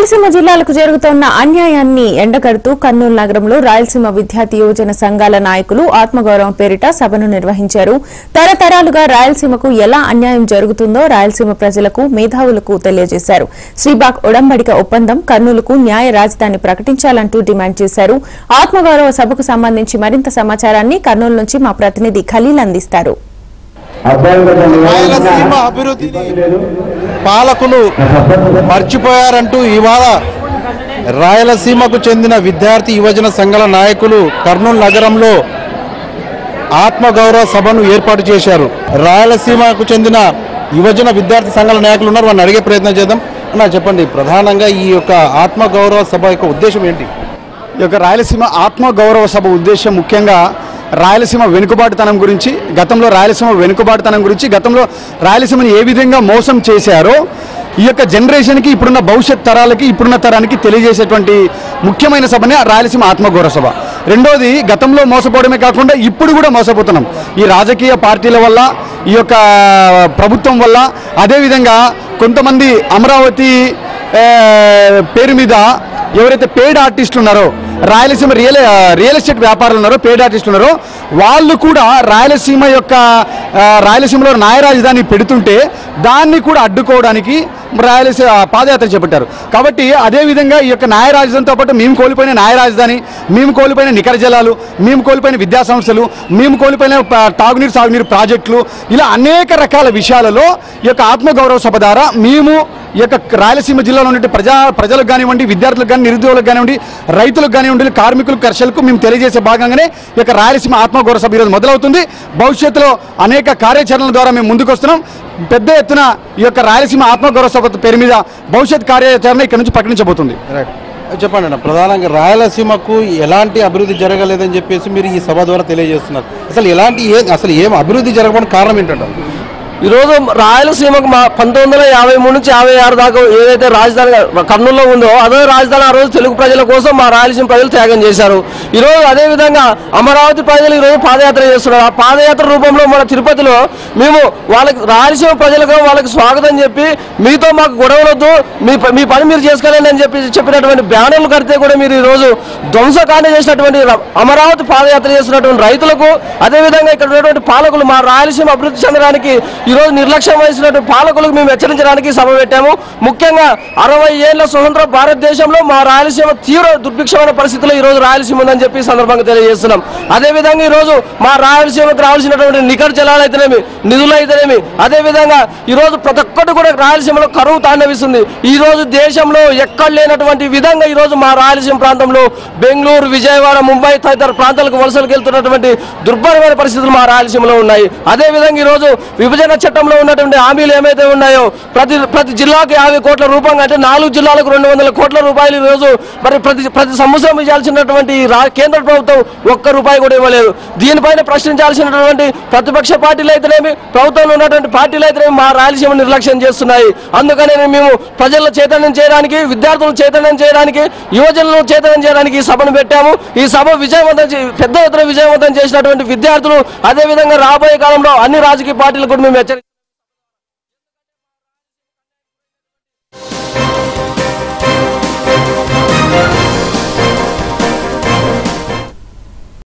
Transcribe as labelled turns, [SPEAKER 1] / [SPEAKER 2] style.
[SPEAKER 1] రాయలసీమ జిల్లాలకు జరుగుతున్న అన్యాయాన్ని ఎండగడుతూ కర్నూలు నగరంలో రాయలసీమ విద్యార్థి యువజన సంఘాల నాయకులు ఆత్మగౌరవం పేరిట సభను నిర్వహించారు తరతరాలుగా రాయలసీమకు ఎలా అన్యాయం జరుగుతుందో రాయలసీమ ప్రజలకు మేధావులకు తెలియజేశారు శ్రీబాగ్ ఉడంబడిక ఒప్పందం కర్నూలుకు న్యాయ రాజధాని ప్రకటించాలంటూ డిమాండ్ చేశారు ఆత్మగౌరవ సభకు సంబంధించి మరింత సమాచారాన్ని కర్నూలు నుంచి మా ప్రతినిధి ఖలీల్ అందిస్తారు
[SPEAKER 2] రాయలసీమ అభివృద్ధిని పాలకులు మర్చిపోయారంటూ ఇవాళ రాయలసీమకు చెందిన విద్యార్థి యువజన సంఘాల నాయకులు కర్నూలు నగరంలో ఆత్మగౌరవ సభను ఏర్పాటు చేశారు రాయలసీమకు చెందిన యువజన విద్యార్థి సంఘాల నాయకులు ఉన్నారు వారిని అడిగే ప్రయత్నం చేద్దాం అన్న చెప్పండి ప్రధానంగా ఈ యొక్క ఆత్మగౌరవ సభ యొక్క ఉద్దేశం ఏంటి
[SPEAKER 3] ఈ యొక్క రాయలసీమ ఆత్మ గౌరవ సభ ఉద్దేశం ముఖ్యంగా రాయలసీమ వెనుకబాటుతనం గురించి గతంలో రాయలసీమ వెనుకబాటుతనం గురించి గతంలో రాయలసీమని ఏ విధంగా మోసం చేశారో ఈ యొక్క జనరేషన్కి ఇప్పుడున్న భవిష్యత్ తరాలకి ఇప్పుడున్న తరానికి తెలియజేసేటువంటి ముఖ్యమైన సభనే రాయలసీమ ఆత్మగౌరవ సభ రెండోది గతంలో మోసపోవడమే కాకుండా ఇప్పుడు కూడా మోసపోతున్నాం ఈ రాజకీయ పార్టీల వల్ల ఈ యొక్క ప్రభుత్వం వల్ల అదేవిధంగా కొంతమంది అమరావతి ఆ, పేరు మీద ఎవరైతే పేడ్ ఆర్టిస్టులు ఉన్నారో రాయలసీమ రియల్ రియల్ ఎస్టేట్ వ్యాపారులు ఉన్నారో పేడ్ ఆర్టిస్టులు ఉన్నారో వాళ్ళు కూడా రాయలసీమ యొక్క ఆ, రాయలసీమలో న్యాయ రాజధాని పెడుతుంటే దాన్ని కూడా అడ్డుకోవడానికి రాయలసీమ పాదయాత్ర చేపట్టారు కాబట్టి అదేవిధంగా ఈ యొక్క న్యాయ రాజధానితో పాటు మేము కోల్పోయిన న్యాయ రాజధాని మేము కోల్పోయిన నికర జలాలు మేము కోల్పోయిన విద్యా సంస్థలు మేము కోల్పోయిన ప- తాగునీరు సాగునీరు ప్రాజెక్టులు ఇలా అనేక రకాల విషయాలలో ఈ యొక్క ఆత్మగౌరవ సభ ద్వారా మేము ఈ యొక్క రాయలసీమ జిల్లాలో ఉండే ప్రజా ప్రజలకు కానివ్వండి విద్యార్థులకు కానీ నిరుద్యోగులకు కానివ్వండి రైతులకు కానివ్వండి కార్మికులకు కర్షకులకు మేము తెలియజేసే భాగంగానే ఈ యొక్క రాయలసీమ ఆత్మగౌరవ సభ ఈరోజు మొదలవుతుంది భవిష్యత్తులో అనేక కార్యాచరణల ద్వారా మేము ముందుకు వస్తున్నాం పెద్ద ఎత్తున ఈ యొక్క రాయలసీమ ఆత్మగౌరవ సభ పేరు మీద భవిష్యత్ కార్యాచరణ ఇక్కడ నుంచి ప్రకటించబోతుంది
[SPEAKER 2] రైట్ చెప్పండి అన్న ప్రధానంగా రాయలసీమకు ఎలాంటి అభివృద్ధి జరగలేదని చెప్పేసి మీరు ఈ సభ ద్వారా తెలియజేస్తున్నారు అసలు ఎలాంటి ఏ అసలు ఏం అభివృద్ధి జరగడానికి కారణం ఏంటంటే
[SPEAKER 4] ఈరోజు రాయలసీమకు మా పంతొమ్మిది వందల యాభై మూడు నుంచి యాభై ఆరు దాకా ఏదైతే రాజధాని కర్నూలులో ఉందో అదే రాజధాని ఆ రోజు తెలుగు ప్రజల కోసం మా రాయలసీమ ప్రజలు త్యాగం చేశారు ఈరోజు అదే విధంగా అమరావతి ప్రజలు ఈరోజు పాదయాత్ర చేస్తున్నారు ఆ పాదయాత్ర రూపంలో మన తిరుపతిలో మేము వాళ్ళకి రాయలసీమ ప్రజలకు వాళ్ళకి స్వాగతం చెప్పి మీతో మాకు గొడవలొద్దు మీ ప- మీ పని మీరు చేసుకోలేండి అని చెప్పి చెప్పినటువంటి బ్యానర్లు కడితే కూడా మీరు ఈరోజు ధ్వంసకాండ చేసినటువంటి ర- అమరావతి పాదయాత్ర చేస్తున్నటువంటి రైతులకు అదేవిధంగా ఇక్కడ ఉన్నటువంటి పాలకులు మా రాయలసీమ అభివృద్ధి చెందడానికి ఈరోజు నిర్లక్ష్యం వహిస్తున్నటువంటి పాలకులకు మేము హెచ్చరించడానికి సభ పెట్టాము ముఖ్యంగా అరవై ఏళ్ల స్వతంత్ర భారతదేశంలో మా రాయలసీమ తీవ్ర దుర్భిక్షమైన పరిస్థితిలో ఈ రోజు రాయలసీమ ఉందని చెప్పి ఈ సందర్భంగా తెలియజేస్తున్నాం అదేవిధంగా ఈ రోజు మా రాయలసీమకు రావాల్సినటువంటి నికర జలాలు అయితేనేమి నిధులు అయితేనేమి అదేవిధంగా ఈ రోజు ప్రతి ఒక్కటి కూడా రాయలసీమలో కరువు తాండవిస్తుంది ఈ రోజు దేశంలో ఎక్కడ లేనటువంటి విధంగా ఈ రోజు మా రాయలసీమ ప్రాంతంలో బెంగళూరు విజయవాడ ముంబై తదితర ప్రాంతాలకు వలసలకు వెళ్తున్నటువంటి దుర్భరమైన పరిస్థితులు మా రాయలసీమలో ఉన్నాయి అదే విధంగా ఈ రోజు విభజన చట్టంలో ఉన్నటువంటి హామీలు ఏమైతే ఉన్నాయో ప్రతి ప్రతి జిల్లాకు యాభై కోట్ల రూపంగా అంటే నాలుగు జిల్లాలకు రెండు వందల కోట్ల రూపాయలు ఈ రోజు మరి ప్రతి ప్రతి సంవత్సరం ఇవ్వాల్సినటువంటి ఈ రా- కేంద్ర ప్రభుత్వం ఒక్క రూపాయి కూడా ఇవ్వలేదు దీనిపైన ప్రశ్నించాల్సినటువంటి ప్రతిపక్ష పార్టీలు అయితేనేమి ప్రభుత్వంలో ఉన్నటువంటి పార్టీలు అయితేనేమి మా రాయలసీమ నిర్లక్ష్యం చేస్తున్నాయి అందుకనే మేము ప్రజలను చైతన్యం చేయడానికి విద్యార్థులను చైతన్యం చేయడానికి యువజనులను చైతన్యం చేయడానికి ఈ సభను పెట్టాము ఈ సభ విజయవంతం చే- పెద్ద ఎత్తున విజయవంతం చేసినటువంటి విద్యార్థులు అదే విధంగా రాబోయే కాలంలో అన్ని రాజకీయ పార్టీలకు కూడా మేము